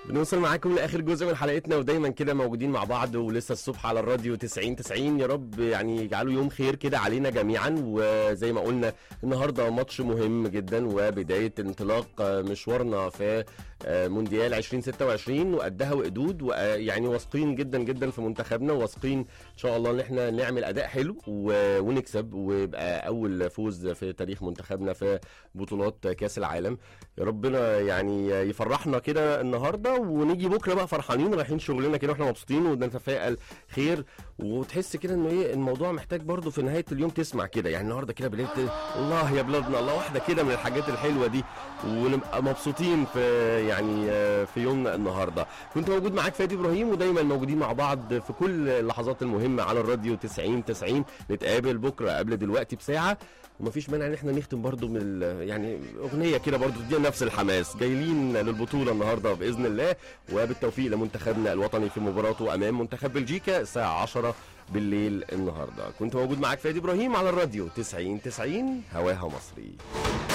بنوصل معاكم لاخر جزء من حلقتنا ودايما كده موجودين مع بعض ولسه الصبح على الراديو 90 90 يا رب يعني يجعله يوم خير كده علينا جميعا وزي ما قلنا النهارده ماتش مهم جدا وبدايه انطلاق مشوارنا في مونديال 2026 وقدها وقدود ويعني واثقين جدا جدا في منتخبنا وواثقين ان شاء الله ان احنا نعمل اداء حلو ونكسب ويبقى اول فوز في تاريخ منتخبنا في بطولات كاس العالم يا ربنا يعني يفرحنا كده النهارده ونيجي بكره بقى فرحانين رايحين شغلنا كده واحنا مبسوطين ونتفائل خير وتحس كده انه ايه الموضوع محتاج برضه في نهايه اليوم تسمع كده يعني النهارده كده بالليل الله يا بلادنا الله واحده كده من الحاجات الحلوه دي ونبقى مبسوطين في يعني في يومنا النهارده كنت موجود معاك فادي ابراهيم ودايما موجودين مع بعض في كل اللحظات المهمه على الراديو 90 90 نتقابل بكره قبل دلوقتي بساعه ومفيش مانع ان احنا نختم برضو من يعني اغنيه كده برضو تدينا نفس الحماس جايين للبطوله النهارده باذن الله وبالتوفيق لمنتخبنا الوطني في مباراته امام منتخب بلجيكا الساعه 10 بالليل النهارده كنت موجود معاك فادي ابراهيم على الراديو 90 90 هواها مصري